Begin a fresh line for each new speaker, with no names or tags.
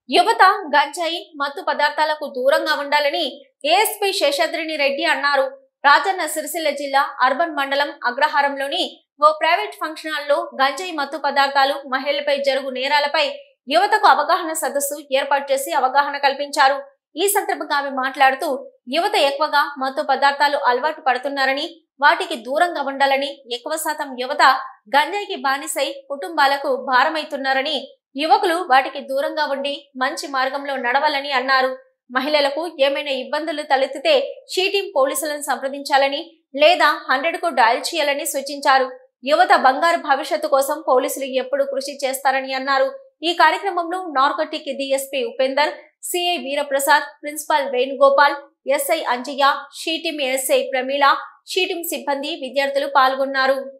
యువత గంజాయి మత్తు పదార్థాలకు దూరంగా ఉండాలని ఏఎస్పీ శేషాద్రిని రెడ్డి అన్నారు రాజన్న సిరిసిల్ల జిల్లా అర్బన్ మండలం అగ్రహారంలోని ఓ ప్రైవేట్ ఫంక్షన్ హాల్లో గంజాయి మత్తు పదార్థాలు మహిళలపై జరుగు నేరాలపై యువతకు అవగాహన సదస్సు ఏర్పాటు చేసి అవగాహన కల్పించారు ఈ సందర్భంగా ఆమె మాట్లాడుతూ యువత ఎక్కువగా మత్తు పదార్థాలు అలవాటు పడుతున్నారని వాటికి దూరంగా ఉండాలని ఎక్కువ శాతం యువత గంజాయికి బానిసై కుటుంబాలకు భారమైతున్నారని యువకులు వాటికి దూరంగా ఉండి మంచి మార్గంలో నడవాలని అన్నారు మహిళలకు ఏమైనా ఇబ్బందులు తలెత్తితే షీటింగ్ పోలీసులను సంప్రదించాలని లేదా హండ్రెడ్ కు డయల్ చేయాలని సూచించారు యువత బంగారు భవిష్యత్తు కోసం పోలీసులు ఎప్పుడు కృషి చేస్తారని అన్నారు ఈ కార్యక్రమంలో narcotic DSP Upender CI Veeraprasad principal Venugopal SI Anjaiah SHE team SI Pramila SHE team సిబ్బంది విద్యార్థులు పాల్గొన్నారు